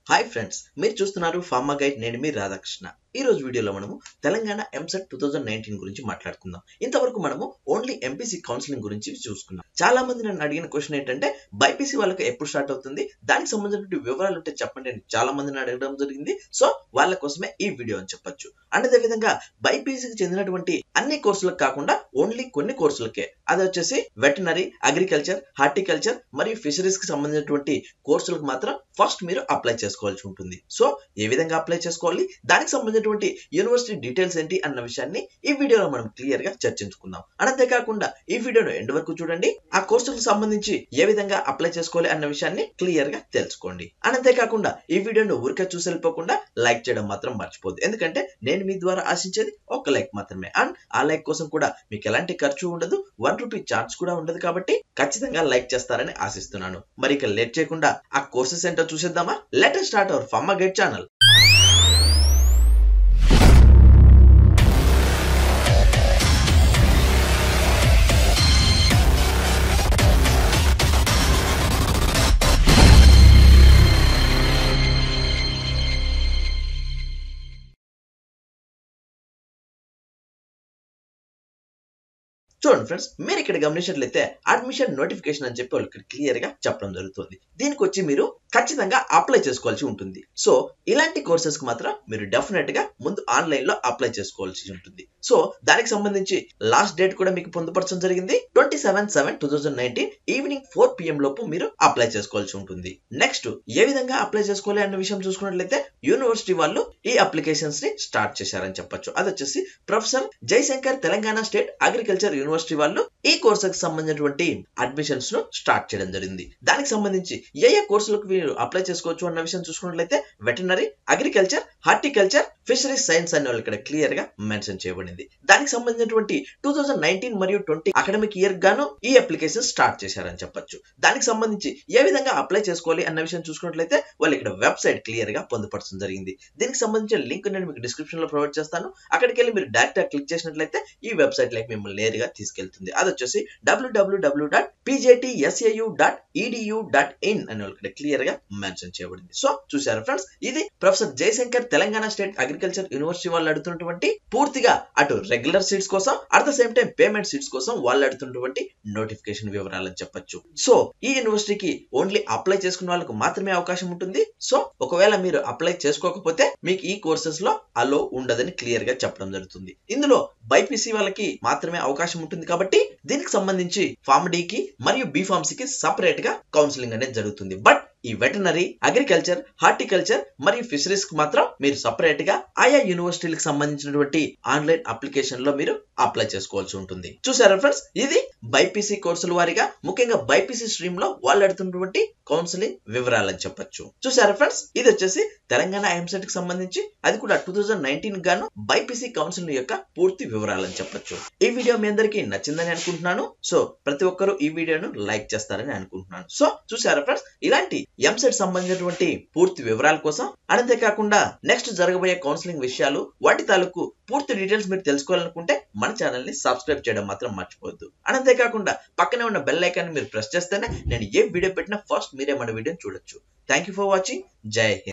hi friends మీరు చూస్తున్నారు pharma guide నేను మీ రాధాకృష్ణ ఈ రోజు వీడియోలో మనము Telangana EAMCET two thousand nineteen గురించి మాట్లాడుకుందాం ఇంతవరకు మనము ఓన్లీ ఎంపీసీ కౌన్సిలింగ్ గురించి చూసుకున్నాం చాలా మంది నన్ను అడిగిన క్వశ్చన్ ఏంటంటే బైపీసీ వాళ్ళకి ఎప్పుడు స్టార్ట్ అవుతుంది దానికి సంబంధించిన వివరాలు ఉంటే చెప్పండి అని చాలా మందిని అడగడం జరిగింది సో వాళ్ళ కోసమే ఈ వీడియో అని చెప్పొచ్చు అండ్ అదే విధంగా బైపీసీకి చెందినటువంటి అన్ని కోర్సులకు కాకుండా ఓన్లీ కొన్ని కోర్సులకే అది వచ్చేసి వెటనరీ అగ్రికల్చర్ హార్టికల్చర్ మరియు ఫిషరీస్ కి సంబంధించినటువంటి కోర్సులకు మాత్రం ఫస్ట్ మీరు అప్లై చేసుకోవాల్సి ఉంటుంది సో ఏ విధంగా అప్లై చేసుకోవాలి దానికి సంబంధించినటువంటి యూనివర్సిటీ డీటెయిల్స్ ఏంటి అన్న విషయాన్ని ఈ వీడియోలో మనం క్లియర్ గా చర్చించుకుందాం అండ్ అంతేకాకుండా ఈ వీడియోను ఎండ్ వరకు చూడండి ఆ కోర్సులకు సంబంధించి ఏ విధంగా అప్లై చేసుకోవాలి అన్న విషయాన్ని క్లియర్ గా తెలుసుకోండి అండ్ అంతేకాకుండా ఈ వీడియోను ఊరికే చూసి వెళ్ళిపోకుండా లైక్ చేయడం మాత్రం మర్చిపోద్దు ఎందుకంటే నేను మీ ద్వారా ఆశించేది ఒక లైక్ మాత్రమే అండ్ ఆ లైక్ కోసం కూడా మీకు ఎలాంటి ఖర్చు ఉండదు వన్ రూపీ ఛార్జ్ కూడా ఉండదు కాబట్టి ఖచ్చితంగా లైక్ చేస్తారని ఆశిస్తున్నాను మరి ఇక లేట్ చేయకుండా ఆ కోర్సెస్ ఏంటో చూసేద్దామా లెటర్ స్టార్ట్ అవర్ ఫమ్మ గైడ్ ఛానల్ చూడండి ఫ్రెండ్స్ మీరు ఇక్కడ గమనించినట్లయితే అడ్మిషన్ నోటిఫికేషన్ అని చెప్పి వాళ్ళు ఇక్కడ క్లియర్ గా చెప్పడం జరుగుతుంది దీనికి వచ్చి మీరు ఖచ్చితంగా అప్లై చేసుకోవాల్సి ఉంటుంది సో ఇలాంటి కోర్సెస్ కి మాత్రం మీరు డెఫినెట్ గా ముందు ఆన్లైన్ లో అప్లై చేసుకోవాల్సి ఉంటుంది సో దానికి సంబంధించి లాస్ట్ డేట్ కూడా మీకు పొందుపరచడం జరిగింది twenty seven seven two thousand nineteen evening four PM లోపు మీరు అప్లై చేసుకోవాల్సి ఉంటుంది నెక్స్ట్ ఏ విధంగా అప్లై చేసుకోవాలి అన్న విషయం చూసుకున్నట్లయితే యూనివర్సిటీ వాళ్ళు ఈ అప్లికేషన్స్ ని స్టార్ట్ చేశారని చెప్పొచ్చు అది వచ్చేసి professor Jayashankar Telangana state agriculture university వాళ్ళు ఈ కోర్సుకు సంబంధించినటువంటి అడ్మిషన్స్ ను స్టార్ట్ చేయడం జరిగింది దానికి సంబంధించి ఏ ఏ కోర్సులకు మీరు అప్లై చేసుకోవచ్చు అన్న విషయం చూసుకున్నట్లయితే veterinary agriculture horticulture fisheries science అనే వాళ్ళు ఇక్కడ క్లియర్ గా మెన్షన్ చేయబడింది దానికి సంబంధించినటువంటి టూ థౌసండ్ నైన్టీన్ మరియు ట్వంటీ అకాడమిక్ ఇయర్ గాను ఈ అప్లికేషన్ స్టార్ట్ చేశారని చెప్పొచ్చు దానికి సంబంధించి ఏ విధంగా అప్లై చేసుకోవాలి అన్న విషయం చూసుకున్నట్లయితే వాళ్ళు ఇక్కడ వెబ్సైట్ క్లియర్ గా పొందుపరచడం జరిగింది దీనికి సంబంధించిన లింక్ నేను మీకు డిస్క్రిప్షన్ లో ప్రొవైడ్ చేస్తాను అక్కడికి వెళ్ళి మీరు డైరెక్ట్ గా క్లిక్ చేసినట్లయితే ఈ వెబ్సైట్ లైక్ మిమ్మల్ని నేరుగా తీసుకెళ్తుంది అది వచ్చేసి W W W dot P J T S A U dot E D U dot in అని ఇక్కడ క్లియర్ గా మెన్షన్ చేయబడింది సో చూసారు ఫ్రెండ్స్ ఇది professor Jayashankar Telangana state agriculture university వాళ్ళు అడుగుతున్నటువంటి పూర్తిగా అటు రెగ్యులర్ సీట్స్ కోసం at the same time payment seats కోసం వాళ్ళు అడుగుతున్నటువంటి నోటిఫికేషన్ వివరాలని చెప్పొచ్చు సో ఈ యూనివర్సిటీకి ఓన్లీ అప్లై చేసుకున్న వాళ్ళకు మాత్రమే అవకాశం ఉంటుంది సో ఒకవేళ మీరు అప్లై చేసుకోకపోతే మీకు ఈ కోర్సెస్ లో అలో ఉండదని క్లియర్ గా చెప్పడం జరుగుతుంది ఇందులో బైపీసీ వాళ్ళకి మాత్రమే అవకాశం ఉంటుంది కాబట్టి దీనికి సంబంధించి ఫార్మ్ డి కి మరియు బి ఫార్మ్స్ కి సపరేట్ గా కౌన్సిలింగ్ అనేది జరుగుతుంది బట్ ఈ వెటనరీ అగ్రికల్చర్ హార్టికల్చర్ మరియు ఫిషరీస్ కి మాత్రం మీరు సపరేట్ గా ఆయా యూనివర్సిటీలకు సంబంధించినటువంటి ఆన్లైన్ అప్లికేషన్ లో మీరు అప్లై చేసుకోవాల్సి ఉంటుంది చూసారా ఫ్రెండ్స్ ఇది బైపీసీ కోర్సుల వారిగా ముఖ్యంగా బైపీసీ స్ట్రీమ్ లో వాళ్ళు అడుగుతున్నటువంటి కౌన్సిలింగ్ వివరాలని చెప్పొచ్చు చూసారా ఫ్రెండ్స్ ఇది వచ్చేసి తెలంగాణ ఎంసెట్ కి సంబంధించి అది కూడా టూ థౌజండ్ నైన్టీన్ గాను బైపీసీ కౌన్సిల్ యొక్క పూర్తి వివరాలని చెప్పొచ్చు ఈ వీడియో మీ అందరికీ నచ్చిందని అనుకుంటున్నాను సో ప్రతి ఒక్కరూ ఈ వీడియోను లైక్ చేస్తారని అనుకుంటున్నాను సో చూసారా ఫ్రెండ్స్ ఇలాంటి ఎంసెట్ సంబంధించినటువంటి పూర్తి వివరాల కోసం అంతేకాకుండా నెక్స్ట్ జరగబోయే కౌన్సిలింగ్ విషయాలు వాటి తాలూకు పూర్తి డీటెయిల్స్ మీరు తెలుసుకోవాలనుకుంటే మన ఛానల్ ని సబ్స్క్రైబ్ చేయడం మాత్రం మర్చిపోవద్దు అంతేకాకుండా పక్కనే ఉన్న బెల్ ఐకాన్ మీరు ప్రెస్ చేస్తేనే నేను ఏ వీడియో పెట్టినా ఫస్ట్ మీరే మన వీడియోని చూడొచ్చు థ్యాంక్ యూ ఫర్ వాచింగ్ జై హింద్